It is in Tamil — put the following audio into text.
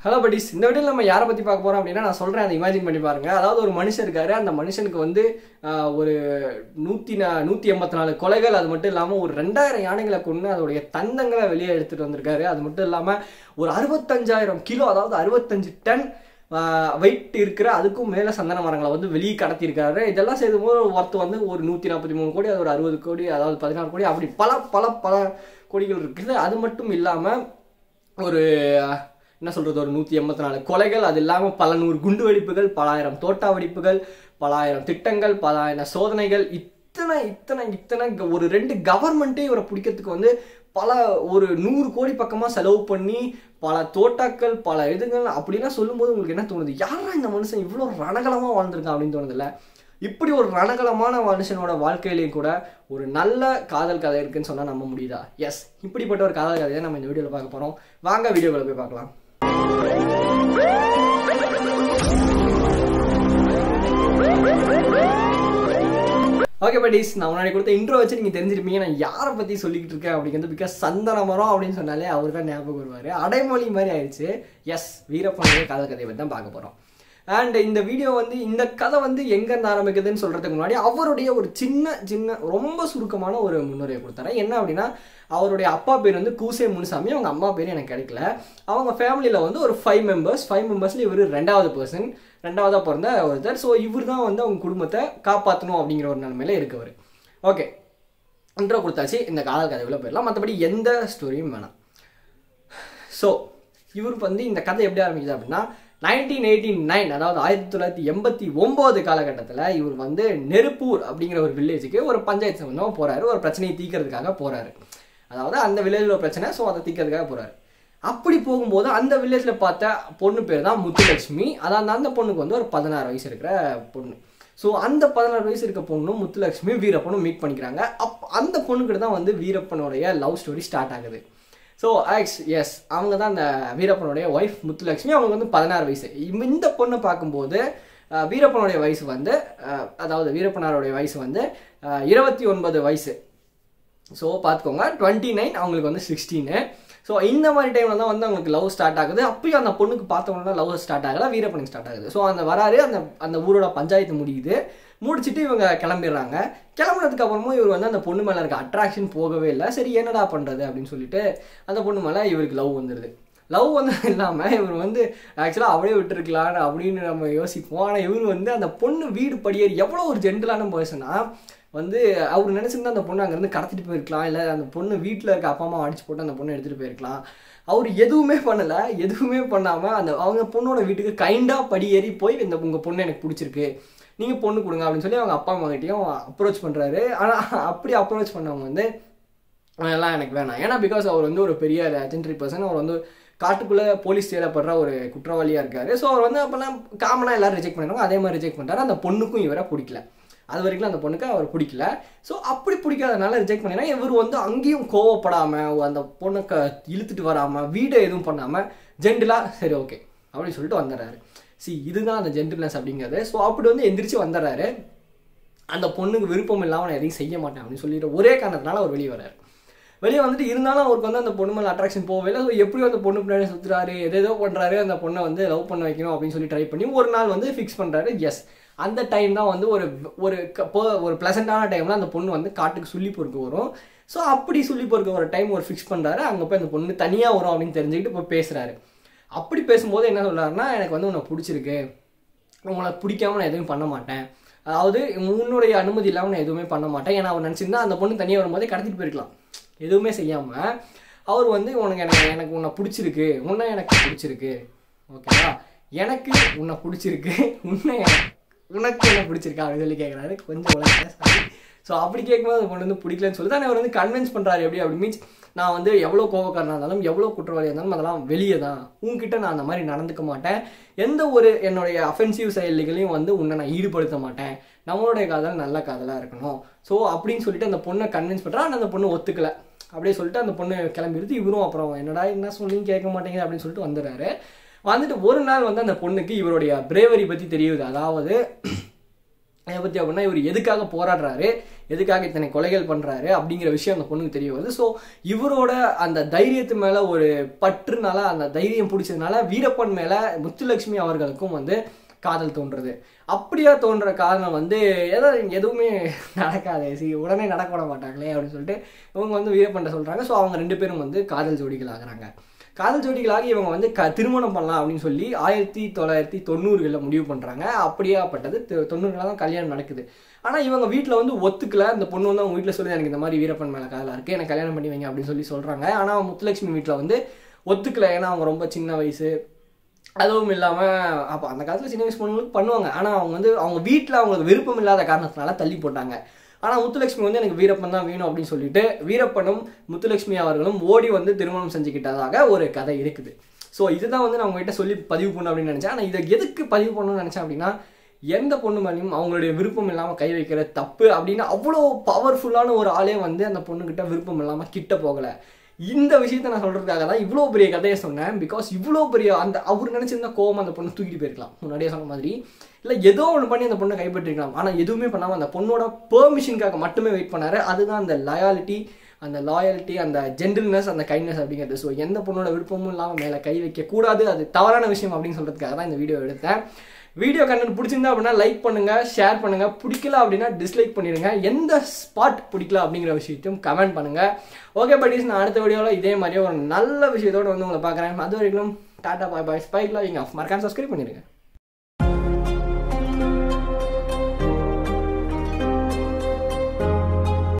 ஹலோ படிஸ் இந்த வீடியோவில் நம்ம யாரை பற்றி பார்க்க போகிறோம் அப்படின்னா நான் சொல்கிறேன் அதை இமேஜின் பண்ணி பாருங்க அதாவது ஒரு மனுஷன் இருக்காரு அந்த மனுஷனுக்கு வந்து ஆஹ், ஒரு நூற்றி நா நூற்றி எண்பத்தி நாலு கொலைகள் அது மட்டும் இல்லாமல் ஒரு ரெண்டாயிரம் யானைகளை கொண்டு அதோடைய தந்தங்களை வெளியே எடுத்துகிட்டு வந்திருக்காரு அது மட்டும் இல்லாமல் ஒரு அறுபத்தஞ்சாயிரம் கிலோ அதாவது அறுபத்தஞ்சு டன் வெயிட் இருக்கிற அதுக்கும் மேலே சந்தன மரங்களை வந்து வெளியே கடத்தியிருக்காரு இதெல்லாம் செய்யும்போது ஒர்த்து வந்து ஒரு நூற்றி நாற்பத்தி மூணு கோடி அது ஒரு அறுபது கோடி அதாவது பதினாறு கோடி அப்படி பல பல பல கோடிகள் இருக்குது அது மட்டும் இல்லாமல் ஒரு அஹ், என்ன சொல்றது ஒரு நூற்றி எண்பத்தி நாலு கொலைகள் அது இல்லாமல் பல நூறு குண்டு வெடிப்புகள் பலாயிரம் தோட்டா வெடிப்புகள் பலாயிரம் திட்டங்கள் பலாயிரம் சோதனைகள் இத்தனை இத்தனை இத்தனை க- ஒரு ரெண்டு கவர்மெண்ட்டே இவரை பிடிக்கிறதுக்கு வந்து பல ஒரு நூறு கோடி பக்கமாக செலவு பண்ணி பல தோட்டாக்கள் பல இதுகள் அப்படிலாம் சொல்லும்போது உங்களுக்கு என்ன தோணுது யாரா இந்த மனுஷன் இவ்வளோ ரணகலமாக வாழ்ந்திருக்கான் அப்படின்னு தோணுதுல்ல இப்படி ஒரு ரணகலமான மனுஷனோட வாழ்க்கையிலையும் கூட ஒரு நல்ல காதல் கதை இருக்குன்னு சொன்னால் நம்ப முடியுதா எஸ் இப்படிப்பட்ட ஒரு காதல் கதையை நம்ம இந்த வீடியோவில் பார்க்க போகிறோம் வாங்க வீடியோவில் போய் பார்க்கலாம் ஓகே பட்டீஸ் நான் முன்னாடி கொடுத்த இன்ட்ரோ வச்சு நீங்கள் தெரிஞ்சிருப்பீங்க நான் யாரை பற்றி சொல்லிக்கிட்டு இருக்கேன் அப்படிங்கிறது பிகாஸ் சந்தன மரம் அப்படின்னு சொன்னாலே அவர் தான் ஞாபகம் வருவார் அடைமொழி மாதிரி ஆயிடுச்சு எஸ் வீரப்பனுடைய காதல் கதையை பற்றி தான் பார்க்க போகிறோம் அண்ட் இந்த வீடியோ வந்து இந்த கதை வந்து எங்கேருந்து ஆரம்பிக்குதுன்னு சொல்கிறதுக்கு முன்னாடி அவருடைய ஒரு சின்ன சின்ன ரொம்ப சுருக்கமான ஒரு முன்னுரையை கொடுத்தாரு என்ன அப்படின்னா அவருடைய அப்பா பேர் வந்து கூசே முனுசாமி அவங்க அம்மா பேர் எனக்கு கிடைக்கல அவங்க ஃபேமிலியில் வந்து ஒரு ஃபைவ் மெம்பர்ஸ் ஃபைவ் மெம்பர்ஸில் இவர் ரெண்டாவது பர்சன் ரெண்டாவதாக பிறந்த ஒருத்தர் ஸோ இவர் தான் வந்து அவங்க குடும்பத்தை காப்பாற்றணும் அப்படிங்கிற ஒரு நிலைமையில இருக்கவர் ஓகே இன்ட்ரோ கொடுத்தாச்சு இந்த காதல் கதைக்குள்ளே போயிடலாம் மற்றபடி எந்த ஸ்டோரியும் வேணாம் ஸோ இவருக்கு வந்து இந்த கதை எப்படி ஆரம்பிக்குது அப்படின்னா நைன்டீன் எயிட்டி நைன் அதாவது ஆயிரத்தி தொள்ளாயிரத்தி எண்பத்தி ஒம்பது காலகட்டத்தில் இவர் வந்து நெருப்பூர் அப்படிங்கிற ஒரு வில்லேஜுக்கு ஒரு பஞ்சாயத்து சம்பந்தமாக போகிறாரு ஒரு பிரச்சனையை தீர்க்கறதுக்காக போகிறாரு அதாவது அந்த வில்லேஜில் ஒரு பிரச்சனை ஸோ அதை தீர்க்கறதுக்காக போகிறாரு அப்படி போகும்போது அந்த வில்லேஜில் பார்த்த பொண்ணு பேர் தான் முத்துலட்சுமி அதாவது அந்த பொண்ணுக்கு வந்து ஒரு பதினாறு வயசு இருக்கிற பொண்ணு ஸோ அந்த பதினாறு வயசு இருக்க பொண்ணும் முத்துலட்சுமியும் வீரப்பனும் மீட் பண்ணிக்கிறாங்க அப் அந்த பொண்ணுக்கிட்ட தான் வந்து வீரப்பனுடைய லவ் ஸ்டோரி ஸ்டார்ட் ஆகுது ஸோ ஆக்ஸ் எஸ் அவங்க தான் அந்த வீரப்பனுடைய ஒய்ஃப் முத்துலட்சுமி அவங்க வந்து பதினாறு வயசு இவ- இந்த பொண்ணை பார்க்கும்போது அஹ், வீரப்பனுடைய வயசு வந்து அஹ், அதாவது வீரப்பனாருடைய வயசு வந்து அஹ், இருபத்தி ஒன்பது வயசு ஸோ பார்த்துக்கோங்க டுவெண்ட்டி நைன் அவங்களுக்கு வந்து சிக்ஸ்டீனு ஸோ இந்த மாதிரி டைமில் தான் வந்து அவங்களுக்கு லவ் ஸ்டார்ட் ஆகுது அப்பயும் அந்த பொண்ணுக்கு பார்த்தவொன்னா லவ் ஸ்டார்ட் ஆகல வீரப்பனுக்கு ஸ்டார்ட் ஆகுது ஸோ அந்த வராரு அந்த அந்த ஊரோட பஞ்சாயத்து முடியுது முடிச்சுட்டு இவங்க கிளம்பிடுறாங்க கிளம்புனதுக்கு அப்புறமும் இவர் வந்து அந்த பொண்ணு மேலே இருக்க அட்ராக்ஷன் போகவே இல்லை சரி என்னடா பண்ணுறது அப்படின்னு சொல்லிட்டு அந்த பொண்ணு மேலே இவருக்கு லவ் வந்துடுது லவ் வந்து இல்லாமல் இவர் வந்து ஆக்சுவலாக அவளே விட்டுருக்கலாம் அப்படின்னு நம்ம யோசிப்போம் ஆனால் இவர் வந்து அந்த பொண்ணு வீடு படியேறி எவ்வளோ ஒரு ஜென்டலான பர்சனா வந்து அவர் நினச்சிருந்தா அந்த பொண்ணு அங்கேருந்து கடத்திட்டு போயிருக்கலாம் இல்லை அந்த பொண்ணு வீட்டில் இருக்க அப்பா அம்மா அடிச்சு போட்டு அந்த பொண்ணை எடுத்துகிட்டு போயிருக்கலாம் அவர் எதுவுமே பண்ணலை எதுவுமே பண்ணாமல் அந்த அவங்க பொண்ணோட வீட்டுக்கு கைண்டாக படியேறி போய் இந்த உங்கள் பொண்ணு எனக்கு பிடிச்சிருக்கு நீங்கள் பொண்ணு கொடுங்க அப்படின்னு சொல்லி அவங்க அப்பா அம்மா கிட்டேயும் அப்ரோச் பண்ணுறாரு ஆனால் அப்படி அப்ரோச் பண்ணவங்க வந்து அதெல்லாம் எனக்கு வேணாம் ஏன்னா பிகாஸ் அவர் வந்து ஒரு பெரிய லெஜெண்டரி பர்சன் அவர் வந்து காட்டுக்குள்ளே போலீஸ் தேடப்படுற ஒரு குற்றவாளியாக இருக்காரு ஸோ அவர் வந்து அப்போல்லாம் காமனாக எல்லாரும் ரிஜெக்ட் பண்ணிடுவாங்க அதே மாதிரி ரிஜெக்ட் பண்ணிட்டாரு அந்த பொண்ணுக்கும் இவரை பிடிக்கல அது வரைக்கும் அந்த பொண்ணுக்கு அவர் பிடிக்கல ஸோ அப்படி பிடிக்காதனால ரிஜெக்ட் பண்ணினா இவர் வந்து அங்கேயும் கோவப்படாமல் அந்த பொண்ணை க இழுத்துட்டு வராமல் வீடை எதுவும் பண்ணாமல் ஜென்டலாக சரி ஓகே அப்படின்னு சொல்லிட்டு வந்துடுறாரு சி இதுதான் அந்த ஜென்டில்னஸ் அப்படிங்கிறது ஸோ அப்படி வந்து எந்திரிச்சு வந்துடுறாரு அந்த பொண்ணுக்கு விருப்பம் இல்லாமல் நான் எதையும் செய்ய மாட்டேன் அப்படின்னு சொல்லிட்டு ஒரே காரணத்தினால அவர் வெளியே வராரு வெளியே வந்துட்டு இருந்தாலும் அவருக்கு வந்து அந்த பொண்ணு மேலே அட்ராக்ஷன் போகவே இல்லை ஸோ எப்படியும் அந்த பொண்ணு பின்னாடி சுற்றுறாரு எதேதோ பண்ணுறாரு அந்த பொண்ணை வந்து லவ் பண்ண வைக்கணும் அப்படின்னு சொல்லி ட்ரை பண்ணி ஒரு நாள் வந்து ஃபிக்ஸ் பண்ணுறாரு எஸ் அந்த டைம் தான் வந்து ஒரு ஒரு க- போ- ஒரு ப்ளசண்ட்டான டைமில் அந்த பொண்ணு வந்து காட்டுக்கு சொல்லி பொறுக்க வரும் ஸோ அப்படி சொல்லி பொறுக்க ஒரு டைம் ஒரு ஃபிக்ஸ் பண்ணுறாரு அங்கே போய் அந்த பொண்ணு தனியாக வரும் அப்படின்னு தெரிஞ்சுக்கிட்டு போய் பேசுகிறாரு அப்படி பேசும்போது என்ன சொல்றாருன்னா எனக்கு வந்து உன்னை பிடிச்சிருக்கு உங்களை பிடிக்காம நான் எதுவும் பண்ண மாட்டேன் அதாவது உன்னுடைய அனுமதி இல்லாமல் நான் எதுவுமே பண்ண மாட்டேன் ஏன்னா அவர் நினச்சிருந்தா அந்த பொண்ணு தனியாக வரும்போதே கடத்திட்டு போயிருக்கலாம் எதுவுமே செய்யாமல் அவர் வந்து உனக்கு எனக்கு எனக்கு உன்னை பிடிச்சிருக்கு உன்னை எனக்கு பிடிச்சிருக்கு ஓகேவா எனக்கு உன்னை பிடிச்சிருக்கு உன்னை எனக்கு- உனக்கு என்ன பிடிச்சிருக்கா அப்படின்னு சொல்லி கேட்குறாரு கொஞ்சம் உலக சாரி ஸோ அப்படி கேட்கும்போது அந்த பொண்ணு வந்து பிடிக்கலன்னு சொல்லி தான் அவர் வந்து கன்வின்ஸ் பண்ணுறாரு எப்படி அப்படி மீன்ஸ் நான் வந்து எவ்வளோ கோவக்காரனாக இருந்தாலும் எவ்வளோ குற்றவாளியாக இருந்தாலும் அதெல்லாம் வெளியே தான் உன்கிட்ட நான் அந்த மாதிரி நடந்துக்க மாட்டேன் எந்த ஒரு என்னுடைய அஃபென்சிவ் செயல்களையும் வந்து உன்னை நான் ஈடுபடுத்த மாட்டேன் நம்மளுடைய காதல் நல்ல காதலாக இருக்கணும் ஸோ அப்படின்னு சொல்லிட்டு அந்த பொண்ணை கன்வின்ஸ் பண்ணுறா ஆனால் அந்த பொண்ணு ஒத்துக்கல அப்படியே சொல்லிட்டு அந்த பொண்ணு கிளம்பிடுது இவரும் அப்புறம் என்னடா என்ன சொல்லி கேட்க மாட்டேங்குது அப்படின்னு சொல்லிட்டு வந்துடுறாரு வந்துட்டு ஒரு நாள் வந்து அந்த பொண்ணுக்கு இவருடைய பிரேவரி பற்றி தெரியுது அதாவது அதை பற்றி அப்படின்னா இவர் எதுக்காக போராடுறாரு எதுக்காக இத்தனை கொலைகள் பண்ணுறாரு அப்படிங்கிற விஷயம் அந்த பொண்ணுக்கு தெரிய வருது ஸோ இவரோட அந்த தைரியத்து மேலே ஒரு பற்றுனால அந்த தைரியம் பிடிச்சதுனால வீரப்பன் மேலே முத்துலட்சுமி அவர்களுக்கும் வந்து காதல் தோன்றுறது அப்படியா தோன்ற காரணம் வந்து ஏதோ எதுவுமே நடக்காது சி உடனே நடக்க விட மாட்டாங்களே அப்படின்னு சொல்லிட்டு இவங்க வந்து வீரப்பன்ட்ட சொல்கிறாங்க ஸோ அவங்க ரெண்டு பேரும் வந்து காதல் ஜோடிகள் ஆகுறாங்க காதல் ஜோடிகளாக இவங்க வந்து க திருமணம் பண்ணலாம் அப்படின்னு சொல்லி ஆயிரத்தி தொள்ளாயிரத்தி தொண்ணூறுகளில் முடிவு பண்ணுறாங்க அப்படியாப்பட்டது தொண்ணூறுகளில் தான் கல்யாணம் நடக்குது ஆனால் இவங்க வீட்டில் வந்து ஒத்துக்கல அந்த பொண்ணு வந்து அவங்க வீட்டில் சொல்லி எனக்கு இந்த மாதிரி வீரப்பன் மேலே காதலாக இருக்குது எனக்கு கல்யாணம் பண்ணி வைங்க அப்படின்னு சொல்லி சொல்கிறாங்க ஆனால் முத்துலட்சுமி வீட்டில் வந்து ஒத்துக்கல ஏன்னா அவங்க ரொம்ப சின்ன வயசு அதுவும் இல்லாமல் அப்போ அந்த காலத்தில் சின்ன வயசு பொண்ணுங்களுக்கு பண்ணுவாங்க ஆனால் அவங்க வந்து அவங்க வீட்டில் அவங்களுக்கு விருப்பம் இல்லாத காரணத்தினால தள்ளி போட்டாங்க ஆனால் முத்துலட்சுமி வந்து எனக்கு வீரப்பன் தான் வேணும் அப்படின்னு சொல்லிட்டு வீரப்பனும் முத்துலட்சுமி அவர்களும் ஓடி வந்து திருமணம் செஞ்சுக்கிட்டதாக ஒரு கதை இருக்குது ஸோ இதுதான் வந்து நான் உங்ககிட்ட சொல்லி பதிவு பண்ணணும் அப்படின்னு நினச்சேன் ஆனால் இதை எதுக்கு பதிவு பண்ணணும்னு நினச்சேன் அப்படின்னா எந்த பொண்ணு மேலேயும் அவங்களுடைய விருப்பம் இல்லாமல் கை வைக்கிற தப்பு அப்படின்னு அவ்வளோ பவர்ஃபுல்லான ஒரு ஆளே வந்து அந்த பொண்ணுக்கிட்ட விருப்பம் இல்லாமல் கிட்ட போகலை இந்த விஷயத்த நான் சொல்றதுக்காக தான் இவ்வளோ பெரிய கதையை சொன்னேன் பிகாஸ் இவ்வளோ பெரிய அந்த அவர் நினச்சிருந்தா கோவம் அந்த பொண்ணு தூக்கிட்டு போயிருக்கலாம் முன்னாடியே சொன்ன மாதிரி இல்லை ஏதோ ஒன்று பண்ணி அந்த பொண்ணை கைப்பற்றிருக்கலாம் ஆனால் எதுவுமே பண்ணாமல் அந்த பொண்ணோட பெர்மிஷனுக்காக மட்டுமே வெயிட் பண்ணாரு அதுதான் அந்த லயாலிட்டி அந்த லாயல்ட்டி அந்த ஜென்டில்னஸ் அந்த கைண்ட்னஸ் அப்படிங்கிறது ஸோ எந்த பொண்ணோட விருப்பமும் இல்லாமல் மேலே கை வைக்கக்கூடாது அது தவறான விஷயம் அப்படின்னு சொல்கிறதுக்காக தான் இந்த வீடியோ எடுத்தேன் வீடியோ கண்டென்ட் பிடிச்சிருந்தா அப்படின்னா லைக் பண்ணுங்க ஷேர் பண்ணுங்க பிடிக்கல அப்படின்னா டிஸ்லைக் பண்ணிடுங்க எந்த ஸ்பாட் பிடிக்கல அப்படிங்கிற விஷயத்தையும் கமெண்ட் பண்ணுங்க ஓகே படிஸ் நான் அடுத்த வீடியோவில் இதே மாதிரியே ஒரு நல்ல விஷயத்தோட வந்து உங்களை பார்க்குறேன் அது வரைக்கும் டாடா பாய் பாய் ஸ்பைக்லாம் இங்கே மறக்காம சப்ஸ்கிரைப் பண்ணிடுங்க